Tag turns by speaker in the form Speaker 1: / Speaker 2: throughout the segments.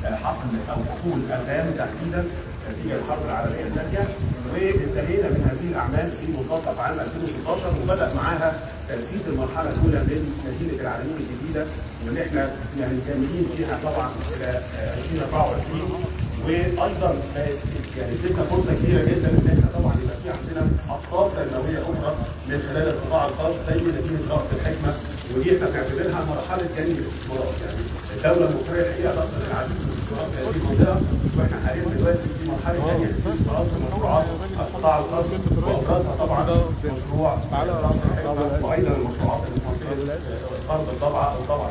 Speaker 1: حقل او حقول الغام تحديدا نتيجه الحرب العالميه الثانيه وانتهينا من هذه الاعمال في منتصف عام 2016 وبدا معاها تنفيذ المرحله الاولى من مدينه العالمين الجديده واللي احنا يعني كاملين فيها طبعا الى 2024 وايضا يعني ادتنا فرصه كبيره جدا ان احنا طبعا يبقى في عندنا اخطاء تنمويه اخرى من خلال القطاع الخاص زي مدينه راس الحكمه ودي احنا بنعتبرها مرحله جني الاستثمارات يعني الدوله المصريه الحقيقه ضغطت العديد من الاستثمارات في هذه المنطقه واحنا حاليا دلوقتي في مرحله جني الاستثمارات ومشروعات القطاع الخاص وابرزها طبعا مشروع راس الحكمه وايضا المشروعات اللي في منطقه ارض الضبعه او ضبعه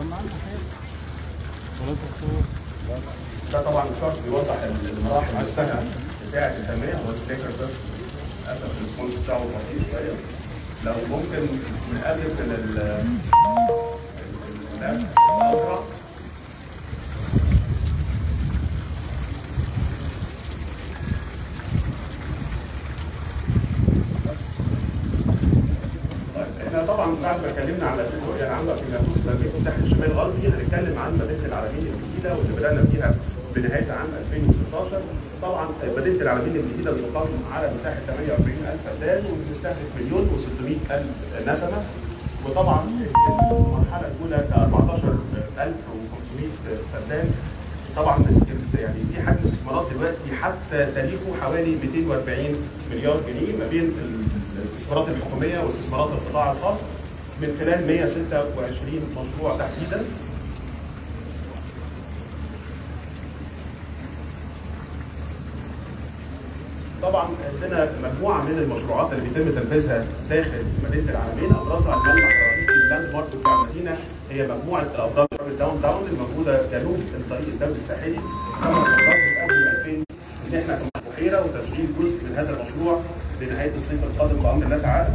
Speaker 1: ده طبعا الشرط بيوضح المراحل نفسها بتاعه التنميه هو الفكر بس للاسف الريسبونس بتاعه بطيء شويه لو ممكن نقلل من ال الاسرع احنا طبعا بعد ما اتكلمنا على الرؤيه العامه فيما يخص مدينه الساحل الشمالي الغربي هنتكلم عن مدينه العالمين الجديده واللي بدانا فيها بنهايه عام 2016 طبعا مدينه العالمين الجديده بتقام على مساحه 48000 فدان وبتستهدف مليون و600 الف نسمه وطبعا المرحله الاولى ك 14500 فدان طبعا يعني في حجم استثمارات دلوقتي حتى تاريخه حوالي 240 مليار جنيه ما بين الاستثمارات الحكوميه واستثمارات القطاع الخاص من خلال 126 مشروع تحديدا طبعا عندنا مجموعه من المشروعات اللي بيتم تنفيذها داخل مدينه العالمين ابرزها الملمح الرئيسي اللاند مارك بتاع المدينه هي مجموعه ابراج الداون تاون الموجوده جنوب الطريق الدولي الساحلي خمس ابراج بتقدم 2000 ان احنا كبحيره وتشغيل جزء من هذا المشروع بنهايه الصيف القادم بامر الله تعالى.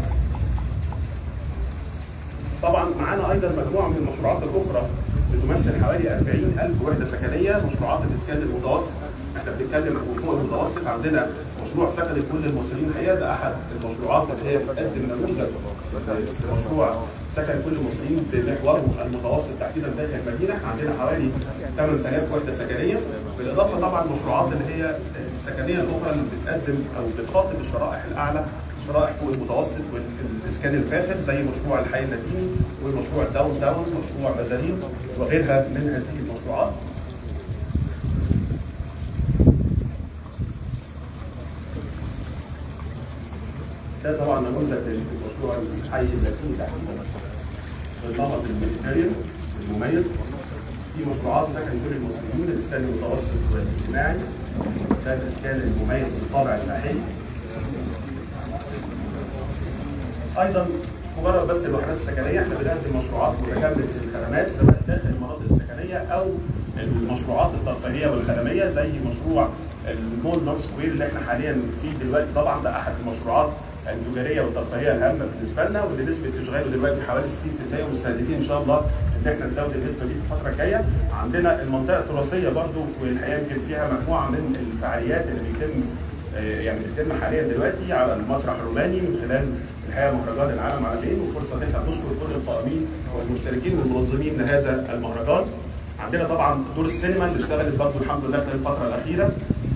Speaker 1: طبعا معانا ايضا مجموعه من المشروعات الاخرى بتمثل حوالي 40000 وحده سكنيه مشروعات الاسكان المتوسط احنا بنتكلم فوق المتوسط عندنا مشروع سكن لكل المصريين الحقيقه ده احد المشروعات اللي هي بتقدم نموذج مشروع سكن كل المصريين بمحوره المتوسط تحديدا داخل المدينه احنا عندنا حوالي 8000 وحده سكنيه بالاضافه طبعا المشروعات اللي هي السكنيه الاخرى اللي بتقدم او بتخاطب الشرائح الاعلى شرائح فوق المتوسط والاسكان الفاخر زي مشروع الحي اللاتيني ومشروع داون داون مشروع مزارين وغيرها من هذه المشروعات ده طبعا نموذج لمشروع الحي اللاتيني تحديدا بالنمط الميديتيريان المميز في مشروعات سكن كل المصريين الاسكان المتوسط والاجتماعي ده الاسكان المميز بالطابع الساحلي ايضا مش مجرد بس الوحدات السكنيه احنا بنقدم مشروعات متكامله الخدمات سواء داخل المناطق السكنيه او المشروعات الترفيهيه والخدميه زي مشروع المول نورث سكوير اللي احنا حاليا فيه دلوقتي طبعا ده احد المشروعات التجاريه والترفيهيه الهامه بالنسبه لنا واللي نسبه اشغاله دلوقتي حوالي 60% ومستهدفين ان شاء الله ان احنا نزود النسبه دي في الفتره الجايه. عندنا المنطقه التراثيه برضو والحقيقه يمكن فيها مجموعه من الفعاليات اللي بيتم يعني بتتم حاليا دلوقتي على المسرح الروماني من خلال الحقيقه مهرجان العالم عالمين وفرصه ان احنا نشكر كل القائمين والمشتركين والمنظمين لهذا المهرجان. عندنا طبعا دور السينما اللي اشتغلت برضو الحمد لله خلال الفتره الاخيره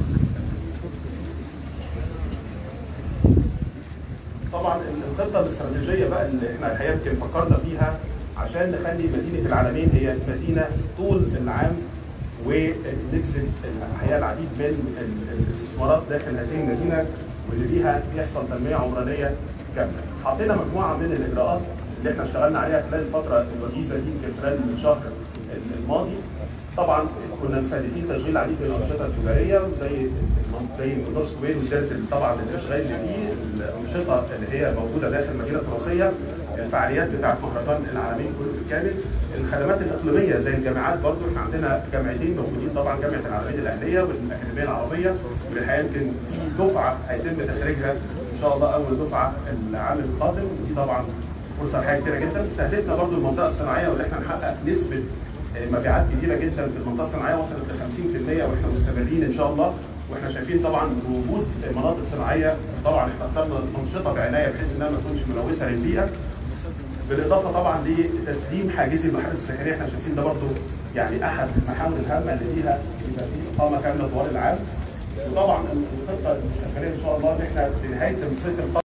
Speaker 1: طبعا الخطه الاستراتيجيه بقى اللي احنا الحقيقه يمكن فكرنا فيها عشان نخلي مدينه العالمين هي مدينه طول العام ونجذب الحقيقه العديد من الاستثمارات داخل هذه المدينه واللي بيها يحصل تنميه عمرانيه كامله. حطينا مجموعه من الاجراءات اللي احنا اشتغلنا عليها خلال الفتره الوجيزه دي يمكن خلال الشهر الماضي. طبعا كنا مستهدفين تشغيل العديد من الانشطه التجاريه وزي زي نورث سكوير وزياده طبعا الاشغال اللي فيه الانشطه اللي هي موجوده داخل المدينه التراثيه الفعاليات بتاعت مهرجان العالمين كله بالكامل الخدمات الاقليميه زي الجامعات برضو احنا عندنا جامعتين موجودين طبعا جامعه العالمين الاهليه والاكاديميه العربيه والحقيقه يمكن في دفعه هيتم تخريجها ان شاء الله اول دفعه العام القادم ودي طبعا فرصه حاجه كبيره جدا استهدفنا برضو المنطقه الصناعيه واللي احنا نحقق نسبه مبيعات كبيره جدا في المنطقه الصناعيه وصلت ل 50% واحنا مستمرين ان شاء الله واحنا شايفين طبعا وجود مناطق صناعيه طبعا احنا اخترنا انشطه بعنايه بحيث انها ما تكونش ملوثه للبيئه بالاضافه طبعا لتسليم حاجزي الوحدات السكنيه احنا شايفين ده برضو يعني احد المحاور الهامه اللي فيها يبقى في اقامه كامله طوال العام وطبعا الخطه المستقبليه ان شاء الله ان احنا في نهايه الصيف القادم